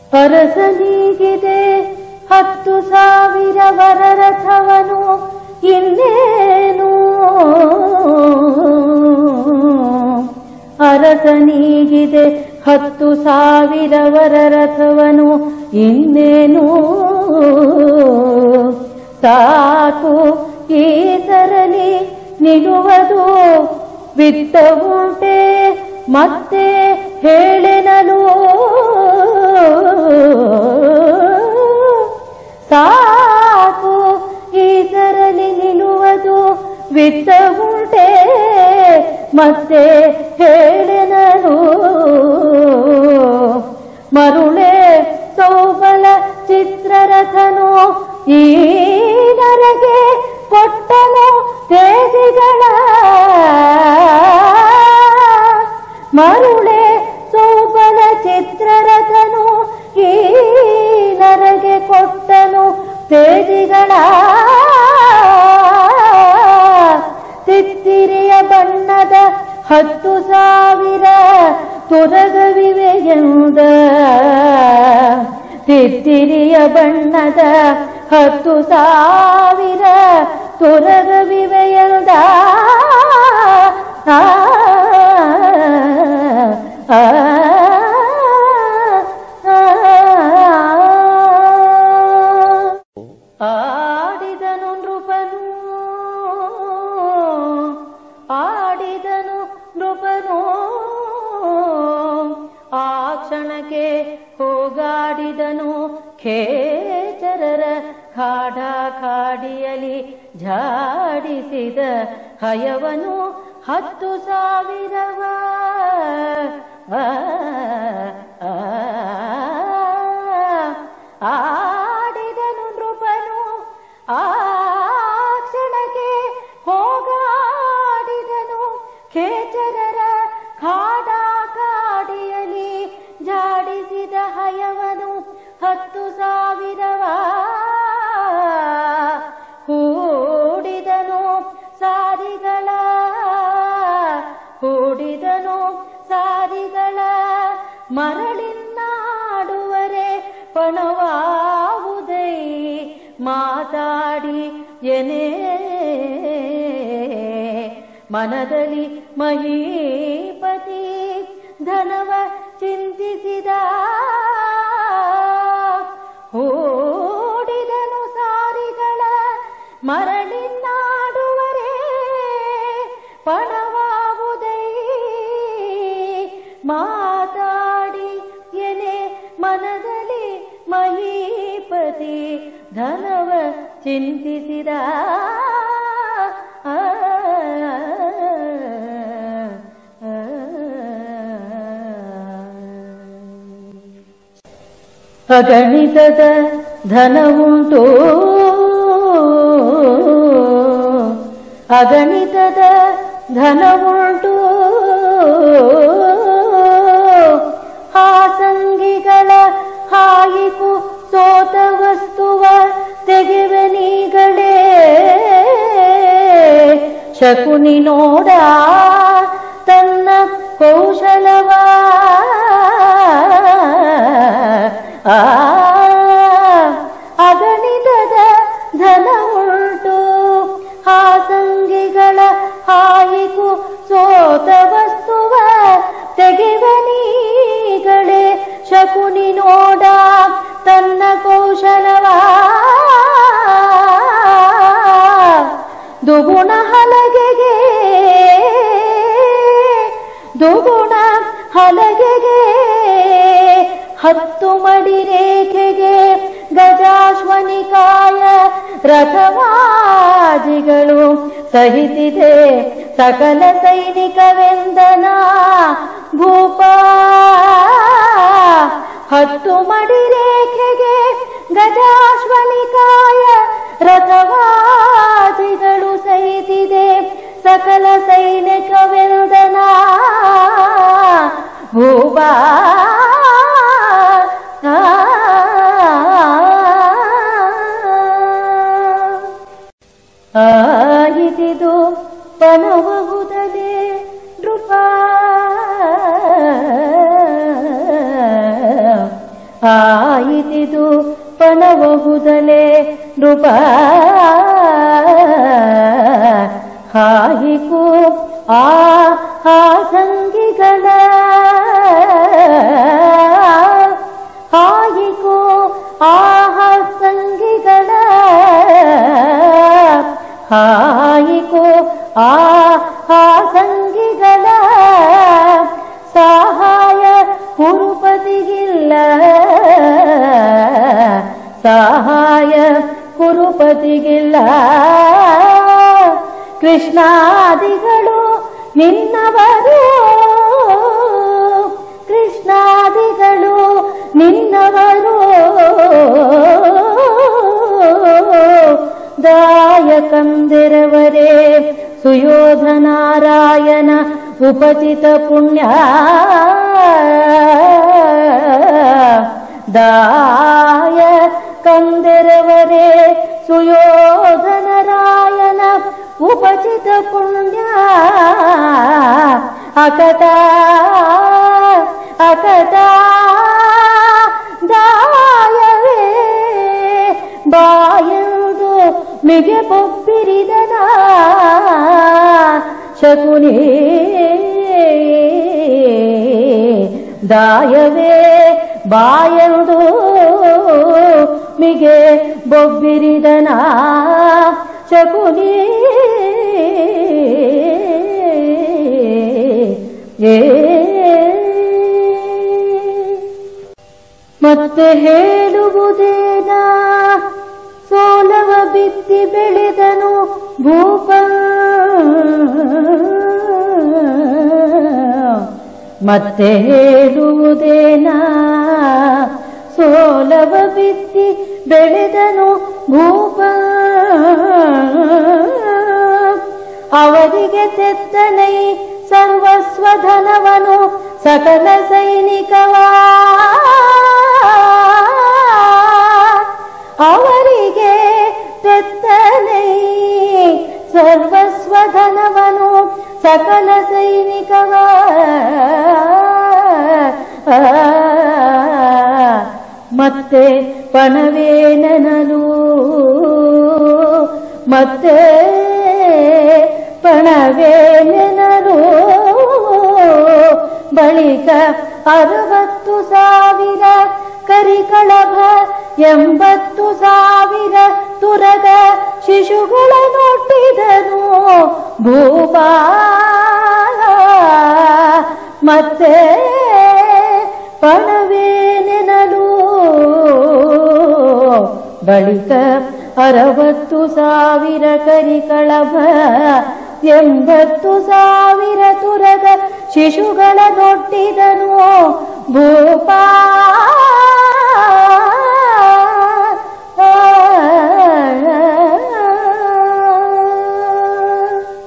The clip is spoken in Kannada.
ಅರಸನಿಗಿದೆ ಹತ್ತು ಸಾವಿರ ವರರಥವನು ಇನ್ನೇನು ಅರಸನಿಗಿದೆ ಹತ್ತು ಸಾವಿರ ವರರಥವನು ಇನ್ನೇನು ಸಾಕು ಈ ಸರಲಿ ನಿಲ್ಲುವುದು ವಿತ್ತ ಉಂಟೆ ಮತ್ತೆ ಹೇಳೆನಲು ಸಾಕು ಈ ಸರಲಿ ನಿಲ್ಲುವುದು ವಿತ್ತ ಉಂಟೆ ಮತ್ತೆ ಹೇಳೆನಲು ಮರುಳೆ ಸೌಬಲ ಚಿತ್ರರಥನು ಈ ನರಗೆ ಕೊಟ್ಟನು ತೇಜಿಗಳ ಮರುಳೆ ಸೌಬಲ ಚಿತ್ರರಥನು ಈ ನರಗೆ ಕೊಟ್ಟನು ತೇಜಿಗಳ ತಿತ್ತಿರಿಯ ಬಣ್ಣದ ಹತ್ತು ಸಾವಿರ ತುರಗವಿವೆ ಎಂದ ತಿತ್ತಿರಿಯ ಬಣ್ಣದ ಹತ್ತು ಸಾವಿರ ತುರಗವಿವೆ ಎಂದ ಆ, ಆ, ಆ. ಆಡಿದನು ನೃಪನು ಆಡಿದನು ನೃಪನು ಆ ಕ್ಷಣಕ್ಕೆ ಹೋಗಾಡಿದನು ಖೇಚರರ ಖಾಡ ಖಾಡಿಯಲಿ ಝಾಡಿಸಿದ ಹಯವನು ಹತ್ತು ಸಾವಿರವ ಆ, ಆ, ಆಡಿದನು ನೃಪನು ಆ ಕ್ಷಣಕ್ಕೆ ಹೋಗಾಡಿದನು ಖೇಚರರ ಖಾಡ ಕಾಡಿಯಲಿ ಜಾಡಿಸಿದ ಹಯವನು ಹತ್ತು ಸಾವಿರವ ಹೂಡಿದನು ಸಾರಿಗಳ ಹೂಡಿದನು ಸಾರಿಗಳ ಮರಳಿನಾಡುವರೆ ಪಣವಾವುದೈ ಮಾತಾಡಿ ಎನೆ ಮನದಲ್ಲಿ ಮಹೀಪತಿ ಧನವ ಚಿಂತಿಸಿದ ಹೂಡಿದನು ಸಾರಿಗಳ ಮರಳಿನಾಡುವರೆ ಪಣವಾವುದೈ ಮಾತಾಡಿ ಎನೆ ಮನದಲ್ಲಿ ಮಹೀಪತಿ ಧನವ ಚಿಂತಿಸಿದ ಆ, ಆ, ಆ. ಅಗಣಿತದ ಧನವುಂಟು ಅಗಣಿತದ ಧನವುಂಟು ಹಾಸಂಗಿಗಳ ಹಾಯಿಕು ಸೋತ ವಸ್ತುವ ತೆಗೆವನಿಗಳೇ ಶಕುನಿ ನೋಡ ತನ್ನ ಕೌಶಲವ ಆ ಅಗಣಿತದ ಧನ ಉಂಟು ಹಾಸಂಗಿಗಳ ಹಾಯಿಕು ಸೋತ ವಸ್ತುವ ತೆಗೆವನಿಗಳೇ ಶಕುನಿ ನೋಡ ತನ್ನ ಕೌಶಲವ ದುಗುಣ ಹಲಗೆಗೆ ದುಗುಣ ಹಲಗೆಗೆ ಹತ್ತು ಮಡಿ ರೇಖೆಗೆ ಗಜಾಶ್ವನಿಕಾಯ ರಥವಾಜಿಗಳು ಸಹಿಸಿದೆ ಸಕಲ ಸೈನಿಕವೆಂದನ ಭೂಪ ಹತ್ತು ಮಡಿ ರೇಖೆಗೆ ಗಜಾಶ್ವನಿಕಾಯ ರಥವಾಜಿಗಳು ಸಹಿಸಿದೆ ಸಕಲ ಸೈನಿಕವೆಂದನ ಭೂಪ ಆಯಿತಿದು ಪಣಬಹುದಲೇ ನೃಪ ಆ ಹಾಯಿತಿದು ಪಣಬಹುದಲೇ ನೃಪ ಹಾಯಿಕು ಆ ಹಾಸಂಗಿಗಳ ಹಾಯಿಕು ಆ ಹಾಸಂಗಿಗಳ ಹಾಯಿಕು ಆ ಹಾಸಂಗಿಗಳ ಸಹಾಯ ಕುರುಪತಿಗಿಲ್ಲ ಸಹಾಯ ಕುರುಪತಿಗಿಲ್ಲ ಕೃಷ್ಣಾದಿಗಳು ನಿನ್ನವರು ಕೃಷ್ಣಾದಿಗಳು ನಿನ್ನವರು ದಾಯಕಂದಿರವರೇ ಸುಯೋಧನಾರಾಯಣ ಉಪಚಿತ ಪುಣ್ಯ ದಾಯ ಕಂದಿರವರೇ ಸುಯೋಧನರಾಯಣ ಉಪಚಿತ ಪುಣ್ಯ ಅಕಟ ಅಕಟ ದಾಯವೇ ಬಾಯಂದು ಮಿಗೆ ಬೊಬ್ಬಿರಿದನ ಶಕುನಿ ದಾಯವೇ ಬಾಯಂದು ಮಿಗೆ ಬೊಬ್ಬಿರಿದನ ಶಕುನಿ ಏ ಮತ್ತೆ ಹೇಳುವುದೇನ ಸೋಲವ ಬಿತ್ತಿ ಬೆಳೆದನು ಭೂಪ ಮತ್ತೆ ಹೇಳುವುದೇನ ಸೋಲವ ಬಿತ್ತಿ ಬೆಳೆದನು ಭೂಪ ಅವರಿಗೆ ತೆತ್ತನೈ ಸರ್ವಸ್ವಧನವನು ಸಕಲ ಸೈನಿಕವಾ ಅವರಿಗೆ ತೆತ್ತನೈ ಸರ್ವಸ್ವಧನವನು ಸಕಲ ಸೈನಿಕವ ಮತ್ತೆ ಪಣವೇನನಲು ಮತ್ತೆ ಪಣವೇನನಲು ಬಳಿಕ ಅರವತ್ತು ಸಾವಿರ ಕರಿಕಳಭ ಎಂಬತ್ತು ಸಾವಿರ ತುರದ ಶಿಶುಗಳ ನೋಟ್ಟಿದನು ಭೂಪ ಮತ್ತೆ ಪಣವೇನೆನಲು ಬಳಿಕ ಅರವತ್ತು ಸಾವಿರ ಕರಿಕಳಭ ಎಂಬತ್ತು ಸಾವಿರ ತುರದ ಶಿಶುಗಳ ನೋಟ್ಟಿದನು ಭೂಪ